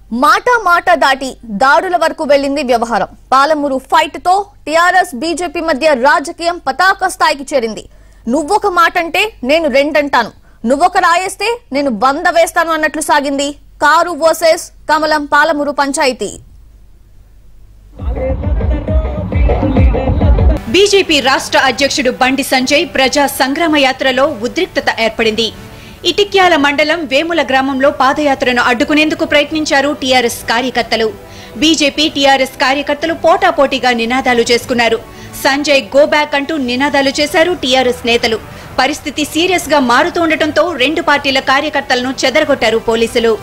మాట మాట దాటి దాడుల వరకు వెళ్లింది వ్యవహారం పాలమూరు ఫైట్ తో టీఆర్ఎస్ బీజేపీ మధ్య రాజకీయం పతాక స్థాయికి చేరింది నువ్వొక మాట అంటే నేను రెండంటాను నువ్వొక రాయేస్తే నేను బంద వేస్తాను అన్నట్లు సాగింది కారు వర్సెస్ కమలం పాలమూరు పంచాయతీ బీజేపీ రాష్ట్ర అధ్యక్షుడు బండి సంజయ్ ప్రజా సంగ్రామ యాత్రలో ఉద్రిక్తత ఏర్పడింది ఇటిక్యాల మండలం వేముల గ్రామంలో పాదయాత్రను అడ్డుకునేందుకు ప్రయత్నించారు టీఆర్ఎస్ కార్యకర్తలు బీజేపీ టీఆర్ఎస్ కార్యకర్తలు పోటాపోటీగా నినాదాలు చేసుకున్నారు సంజయ్ గో బ్యాక్ అంటూ నినాదాలు చేశారు టీఆర్ఎస్ నేతలు పరిస్థితి సీరియస్ గా మారుతుండటంతో రెండు పార్టీల కార్యకర్తలను చెదరగొట్టారు పోలీసులు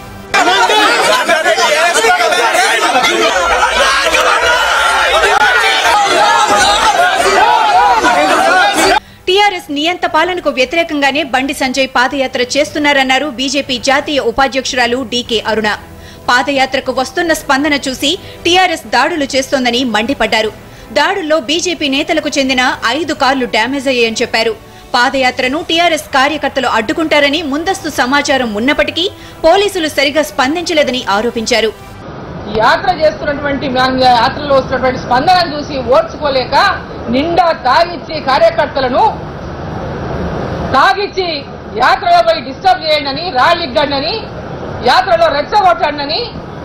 టీఆర్ఎస్ నియంత పాలనకు వ్యతిరేకంగానే బండి సంజయ్ పాదయాత్ర చేస్తున్నారన్నారు బీజేపీ జాతీయ ఉపాధ్యక్షురాలు డీకే అరుణ పాదయాత్రకు వస్తున్న స్పందన చూసి టీఆర్ఎస్ దాడులు చేస్తోందని మండిపడ్డారు దాడుల్లో బీజేపీ నేతలకు చెందిన ఐదు కార్లు డ్యామేజ్ అయ్యాయని చెప్పారు పాదయాత్రను టీఆర్ఎస్ కార్యకర్తలు అడ్డుకుంటారని ముందస్తు సమాచారం ఉన్నప్పటికీ పోలీసులు సరిగా స్పందించలేదని ఆరోపించారు ఈ యాత్ర చేస్తున్నటువంటి మన యాత్రలో వస్తున్నటువంటి స్పందనను చూసి ఓర్చుకోలేక నిండా తాగిచ్చి కార్యకర్తలను తాగిచ్చి యాత్రలో పోయి డిస్టర్బ్ చేయండి అని రాళ్ళిగ్గండి యాత్రలో రెచ్చగొట్టండి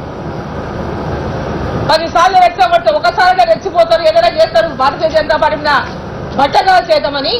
పదిసార్లు రెచ్చగొడితే ఒకసారిగా రెచ్చిపోతారు ఏదైనా చేస్తారు భారతీయ జనతా పార్టీ మీద బట్టగా చేద్దామని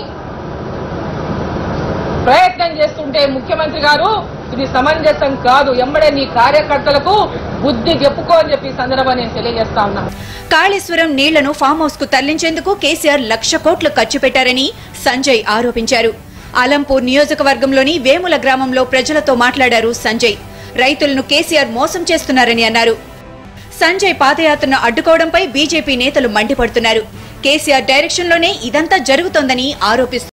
ప్రయత్నం చేస్తుంటే ముఖ్యమంత్రి గారు ఇది సమంజసం కాదు ఎంబడే నీ కార్యకర్తలకు బుద్ధి చెప్పుకో అని చెప్పి ఈ సందర్భంగా నేను తెలియజేస్తా ఉన్నా కాళేశ్వరం నీళ్లను ఫామ్ హౌస్ కు తరలించేందుకు కేసీఆర్ లక్ష కోట్లు ఖర్చు పెట్టారని సంజయ్ ఆరోపించారు అలంపూర్ నియోజకవర్గంలోని వేముల గ్రామంలో ప్రజలతో మాట్లాడారు సంజయ్ రైతులను కేసీఆర్ మోసం చేస్తున్నారని అన్నారు సంజయ్ పాదయాత్రను అడ్డుకోవడంపై బీజేపీ నేతలు మండిపడుతున్నారు కేసీఆర్ డైరెక్షన్లోనే ఇదంతా జరుగుతోందని ఆరోపిస్తున్నారు